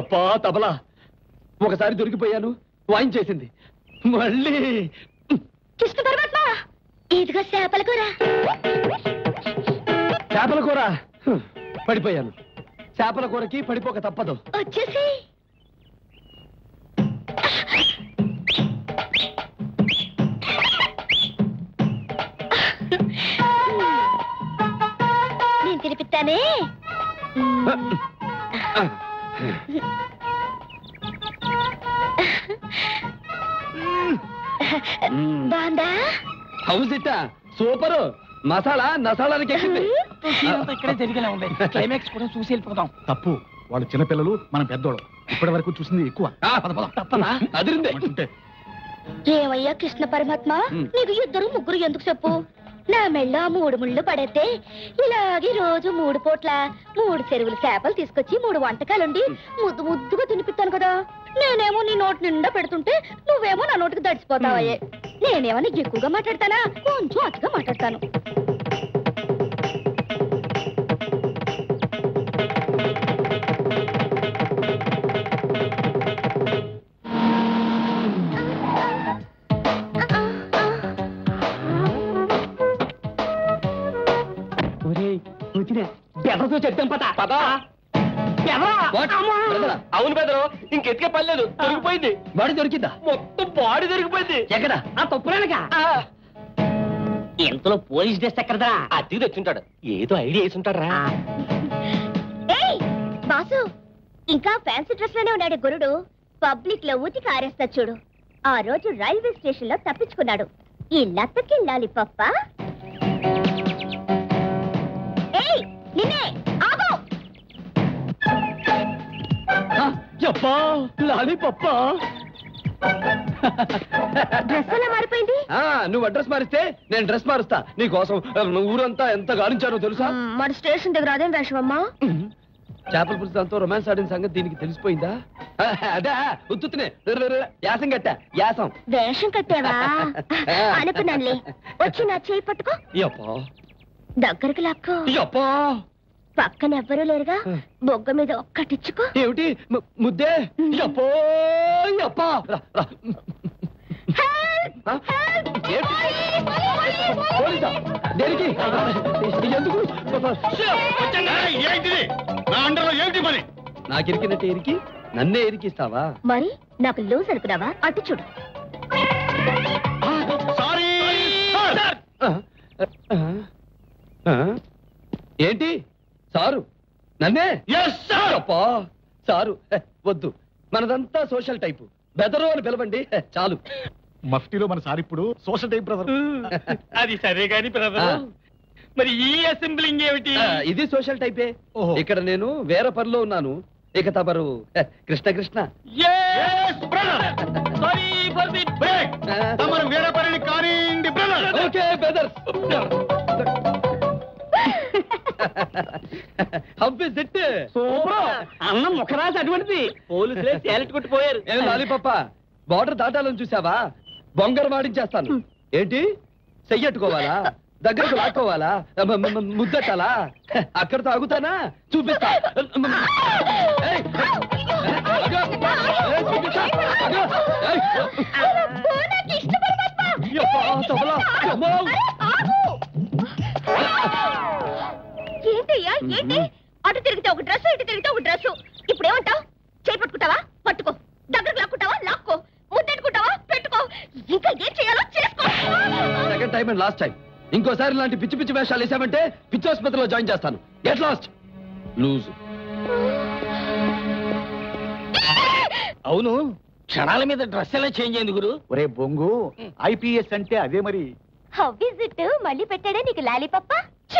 యప్పా తబలా ఒకసారి దొరికిపోయాను వాయించేసింది మళ్ళీ కృష్ణ పరమాత్మ ఇదిగో చేపల కూర చేపల కూర హ్మ్, పడిపోయాను చేపల కూరకి పడిపోక తప్పదు వచ్చేసి నేను తినిపిస్తానే బాందా హౌస్ ఇట్ట సూపర్ మసాలా నసాలానికి ఎక్కింది ఇక్కడే జరిగేలా ఉంది క్లైమాక్స్ కూడా చూసి వెళ్ళిపోదాం తప్పు వాళ్ళు చిన్నపిల్లలు మనం పెద్దోళ్ళు ఇప్పటి వరకు చూసింది ఎక్కువ ఆ, పద, పద. తప్పదా అదిరిందే అంటుంటే ఏమయ్యా కృష్ణ పరమాత్మ ఉమ్. నీకు ఇద్దరు ముగ్గురు ఎందుకు చెప్పు నా మెళ్ళ మూడు ముళ్ళు పడేస్తే ఇలాగే రోజు మూడు పూట్ల మూడు చెరువులు చేపలు తీసుకొచ్చి మూడు వంటకాలుండి ముద్దు ముద్దుగా తినిపిస్తాను కదా నేనేమో నీ నోటి నిండా పెడుతుంటే నువ్వేమో నా నోటికి దడిచిపోతావయ్యే నేనేమో నీకు ఎక్కువగా మాట్లాడతానా కొంచెం అతిగా మాట్లాడతాను బెదరతో చెప్తాం పద పద What? Brother, అవును బెదరు ఇంకెతికే పర్లేదు దొరికిపోయింది బాడీ దొరికిందా మొత్తం బాడీ దొరికిపోయింది ఎక్కడ ఆ తప్పులేనగా ఇంతలో పోలీస్ డ్రెస్ ఎక్కడదా అద్దెకి తెచ్చుంటాడు ఏదో ఐడియా వేసుంటాడు రా ఏయ్ బాసు ఇంకా ఫ్యాన్సీ డ్రెస్ లోనే ఉన్నాడు గురుడు పబ్లిక్ లో ఊతికి ఆరేస్తా చూడు ఆ రోజు రైల్వే స్టేషన్ లో తప్పించుకున్నాడు ఈ లత్తకి లాలిపప్ప ఏయ్ నిన్నే ఆగు యప్పా లాలీపప్ప డ్రెస్ ఎలా మారిపోయింది ఆ, నువ్వు అడ్రస్ మారిస్తే నేను డ్రెస్ మారుస్తా నీ కోసం ఊరంతా ఎంత గాలించానో తెలుసా మన స్టేషన్ దగ్గర అదేం వేషమమ్మా చేపల పులుసు దాంతో రొమాన్స్ ఆడిన సంగతి దీనికి తెలిసిపోయిందా ఆ, అదే ఉత్తునే యాసం కట్టా యాసం వేషం కట్టావా అనుకున్నానులే వచ్చి నా చేయి పట్టుకో యప్పా దగ్గరికి లాక్కో యప్పా పక్కన ఎవ్వరూ లేరుగా బొగ్గ మీద ఒక్కటిచ్చుకో ఏమిటి ము- ముద్దే యప్పో యప్పా రా, రా. ఆ? ఏంటి? పోలీసా? దేనికి ఎందుకు ఏంటిది నా అండర్లో ఏంటి మరి నాకు ఇరికినట్టు ఇరికి నన్నే ఇరికిస్తావా మరి నాకు లూజ్ అనుకున్నావా అటు చూడు సారీ ఆ, ఆ, ఆ, ఏంటి సారు నన్నే ఎస్ సార్ అప్పా సారు హె, వద్దు మనదంతా సోషల్ టైపు బెదరు అని పిలవండి హె, చాలు మఫ్టీలో మన సార్ ఇప్పుడు సోషల్ టైప్ బ్రదర్ అది సరే గాని ఆ. మరి ఈ అసెంబ్లింగ్ ఏమిటి ఆ, ఇది సోషల్ టైపే ఓహో. ఇక్కడ నేను వేరే పనిలో ఉన్నాను ఇక తమరు హె, Krishna Krishna sorry for the break ఆ, తమరు వేరే పనిని కానివ్వండి brother okay brother how is it అన్నం ముఖరాజు అటువంటిది పోలీసులే సేలెట్ కొట్టిపోయారు ఏం లాలిపప్ప బార్డర్ దాటాలని చూసావా బొంగర్ వాడించేస్తాను ఏంటి చెయ్యట్టుకోవాలా దగ్గరకు లాక్కోవాలా మ- మ- మ- ముద్దట్టాలా అక్కడ తాగుతానా చూపిస్తా ఏయ్! అగో! ఏయ్, చూపిస్తా! అగో! ఏయ్! యబ్బా, తబలా! అమ్మో! ఏంటయ్యా ఏంటి అటు తిరిగితే ఒక డ్రెస్ ఇటు తిరిగితే ఒక డ్రెస్ ఇప్పుడు ఏమంటావు చేయి పట్టుకుంటావా పట్టుకో దగ్గరకు లాక్కుంటావా లాక్కో ముద్దెట్టుకుంటావా పెట్టుకో ఇంకా ఏం చేయాలో చేసుకో second time and last time ఇంకోసారి ఇలాంటి పిచ్చి పిచ్చి వేషాలు వేసామంటే పిచ్చి ఆసుపత్రిలో జాయిన్ చేస్తాను గెట్ లాస్ట్ లూజ్ అవును క్షణాల మీద డ్రెస్ ఎలా చేంజ్ అయింది గురు ఒరే బొంగు ఐపీఎస్ అంటే అదే మరి హౌ ఇస్ ఇట్ మళ్ళీ పెట్టాడే నీకు లాలీపప్ప ఛీ!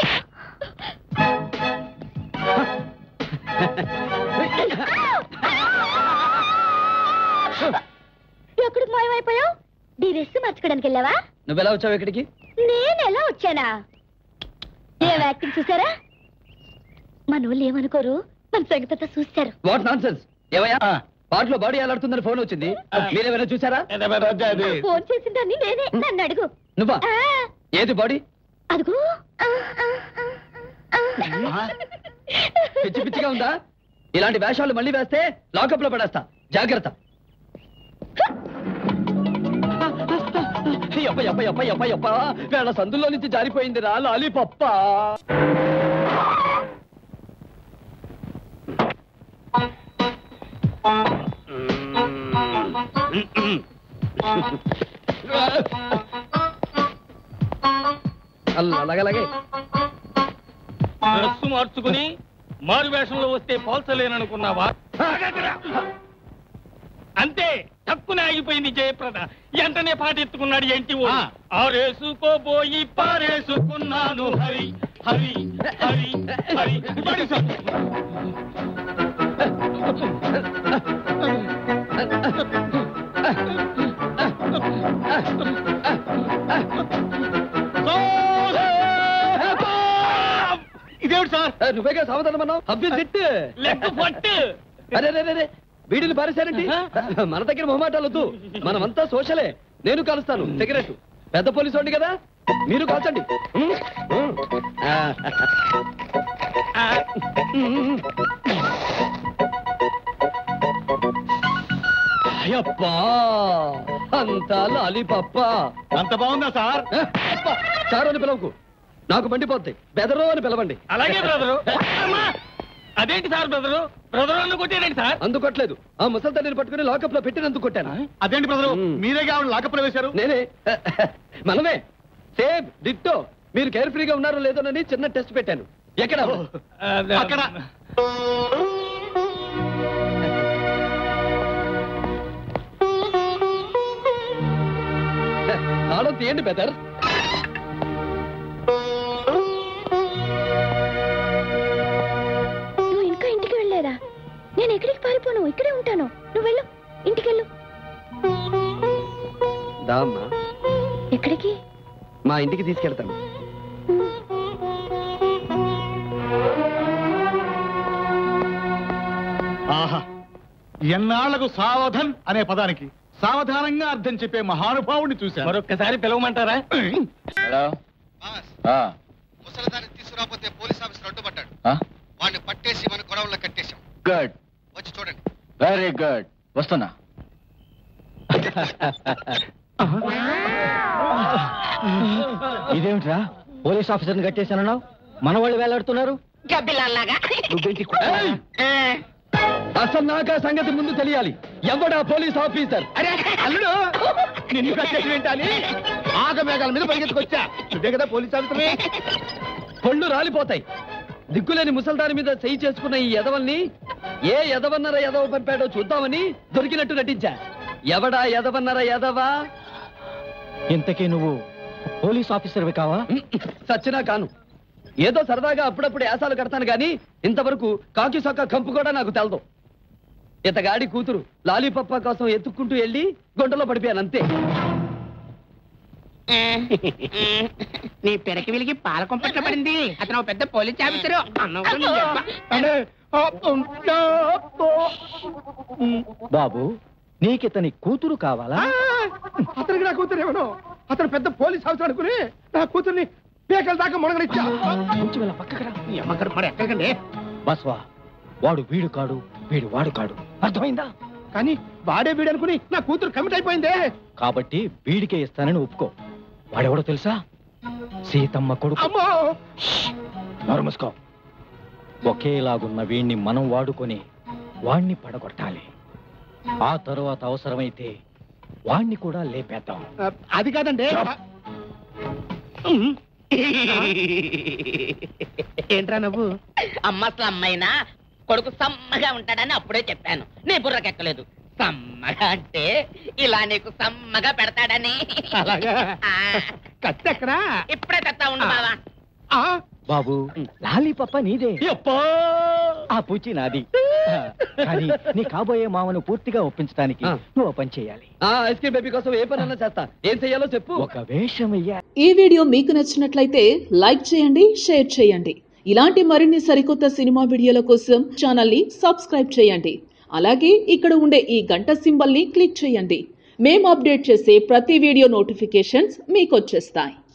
ఎక్కడికి మాయమైపోయావు నీ డ్రెస్ మార్చుకోవడానికి వెళ్ళావా నువ్వు ఎలా వచ్చావు ఇక్కడికి నేను ఎలా వచ్చానా ఏం యాక్టింగ్ చూసారా మన వాళ్ళు ఏమనుకోరు మన సంగతంతా చూస్తారు వాట్ నాన్ సెన్స్ ఏమయ్యా పాటలో బాడీ ఎలాడుతుందని ఫోన్ వచ్చింది మీరేమైనా చూసారా ఫోన్ చేసిన దాన్ని నేనే నన్ను అడుగు నువ్వా ఆ, ఏది బాడీ అదుగు పిచ్చి పిచ్చిగా ఉందా ఇలాంటి వేషాలు మళ్ళీ వేస్తే లాకప్ లో పడేస్తా జాగ్రత్త యప్ప యప్ప యప్ప యప్ప యప్ప వేళ సందుల్లో నుంచి జారిపోయింది రా లాలి పప్ప అలాగే అలాగే డ్రెస్ మార్చుకుని మారు వేషంలో వస్తే పోల్చలేననుకున్నావా అంతే తక్కువ ఆగిపోయింది జయప్రద వెంటనే పాటెత్తుకున్నాడు ఏంటి ఓ. ఆరేసుకోబోయి పారేసుకున్నాను హరి హరి హరి హరి పాడు సార్. ఇదేమిటి సార్ ఏ, నువ్వేగా సావధానం అన్నావు హబ్బి సిట్ లెగ్ పట్టు అరే రే, రే, రే. వీడిని పారేశారండి మన దగ్గర మొహమాటాలు వద్దు మనమంతా సోషలే నేను కాలుస్తాను సిగరెట్ పెద్ద పోలీసు వాడిని కదా మీరు కాల్చండి ఉమ్, ఉమ్. ఆ, ఆ, ఉమ్. అయ్యప్పా అంతా లాలిపప్ప అంత బాగుందా సార్ ఏ, అప్ప, చారు అని పిలవకు నాకు మండిపోద్ది బెదరు అని పిలవండి అలాగే బ్రదరు అమ్మా! అదేంటి సార్ బ్రదరు బ్రదరు అన్న కొట్టేనండి సార్ అందుకొట్టలేదు ఆ ముసల్దాన్ని పట్టుకుని లాకప్ లో పెట్టినందుకు కొట్టాను అదేంటి బ్రదరు మ్మ్. మీరేగా ఆవిడ లాకప్లో వేశారు నేనే మనమే సేమ్ డిట్టో మీరు కేర్ ఫ్రీగా ఉన్నారో లేదోనని చిన్న టెస్ట్ పెట్టాను ఎక్కడ అక్కడ తాళం తీయండి బెదర్ నువ్వు ఇంకా ఇంటికి వెళ్ళలేదా నేను ఎక్కడికి పారిపోను ఇక్కడే ఉంటాను నువ్వు వెళ్ళు ఇంటికి వెళ్ళు దామ్మా ఎక్కడికి మా ఇంటికి తీసుకెళ్తాను ఆహా ఎన్నాళ్లకు సావధన్ అనే పదానికి సావధానంగా అర్థం చెప్పే మహానుభావుడిని చూశారు మరొక్కసారి పిలవమంటారా హలో బాస్ ఆ, ముసలిదాన్ని తీసుకురాకపోతే పోలీస్ ఆఫీసర్ అడ్డుపడ్డాడు ఆ, వాడిని పట్టేసి మన గొడవల్లో కట్టేశాం గుడ్ వచ్చి చూడండి వెరీ గుడ్ వస్తున్నా ఇదేమిట్రా పోలీస్ ఆఫీసర్ని కట్టేశానన్నావు మన వాళ్ళు వేలాడుతున్నారు అసలు నాకు ఆ సంగతి ముందు తెలియాలి ఎవడా పోలీస్ ఆఫీసర్ అరే అల్లుడు నిన్ను కట్టేసి వింటాని ఆగమేఘాల మీద పరిగెత్తుకొచ్చా నువ్వే కదా పోలీస్ ఆఫీసర్ని పళ్ళు రాలిపోతాయి దిక్కులేని ముసల్దాని మీద చెయ్యి చేసుకున్న ఈ ఎదవల్ని ఏ ఎదవన్నర ఎదవ పంపాడో చూద్దామని దొరికినట్టు నటించా ఎవడా ఎదవన్నర ఎదవా ఇంతకీ నువ్వు పోలీస్ ఆఫీసర్వి కావా సచ్చినా కాను ఏదో సరదాగా అప్పుడప్పుడు యాసాలు కడతాను గాని ఇంతవరకు కాకి సొక్క కంపు కూడా నాకు తెలదు ఇతగాడి కూతురు లాలీపప్ప కోసం ఎత్తుక్కుంటూ వెళ్ళి గుంటలో పడిపోయాను అంతే నీ పెరకి వెలిగి పాల కొంపట్లో పడింది అతను ఓ పెద్ద పోలీస్ ఆఫీసరు అన్నావు కదా నీ అబ్బ. బాబు నీకితని కూతురు కావాలా అతనికి నా కూతురు ఏమను అతను పెద్ద పోలీస్ ఆఫీసర్ అనుకుని నా కూతుర్ని పేకల దాకా మునగనిచ్చా కొంచెం ఇలా పక్కకు రా. నీ అమ్మగారు మరి ఎక్కడికండి బస్వా వాడు వీడు కాడు వీడు వాడు కాడు అర్థమైందా కానీ వాడే వీడు అనుకుని నా కూతురు కమిట్ అయిపోయిందే కాబట్టి వీడికే ఇస్తానని ఒప్పుకో వాడెవడో తెలుసా సీతమ్మ కొడుకు అమ్మో నోరుముసుకో ఒకేలాగున్న వీణ్ణి మనం వాడుకొని వాణ్ణి పడగొట్టాలి ఆ తరువాత అవసరమైతే వాణ్ణి కూడా లేపేద్దాం అది కాదండి ఏంట్రా నువ్వు అమ్మ అసలు అమ్మైనా కొడుకు సమ్మగా ఉంటాడని అప్పుడే చెప్పాను నీ బుర్రకెక్కలేదు సమ్మగా అంటే ఇలా నీకు సమ్మగా పెడతాడని అలాగా ఆ, కత్తి ఎక్కడా ఇప్పుడే తెస్తా ఉండు బావా ఆ, బాబు లాలీపప్ప నీదే యప్పా! ఆ పూచి నాది కానీ నీ కాబోయే మామను పూర్తిగా ఒప్పించడానికి ఆ. నువ్వు ఓ పని చేయాలి ఆ ఐస్ క్రీమ్ బేబీ కోసం ఏ పని అన్నా చేస్తా ఏం చెయ్యాలో చెప్పు ఒక వేషం వెయ్యాలి ఈ వీడియో మీకు నచ్చినట్లయితే లైక్ చేయండి షేర్ చేయండి ఇలాంటి మరిన్ని సరికొత్త సినిమా వీడియోల కోసం ఛానల్ ని సబ్స్క్రైబ్ చేయండి అలాగే ఇక్కడ ఉండే ఈ గంట సింబల్ ని క్లిక్ చేయండి మేము అప్డేట్ చేసే ప్రతి వీడియో నోటిఫికేషన్స్ మీకు వచ్చేస్తాయి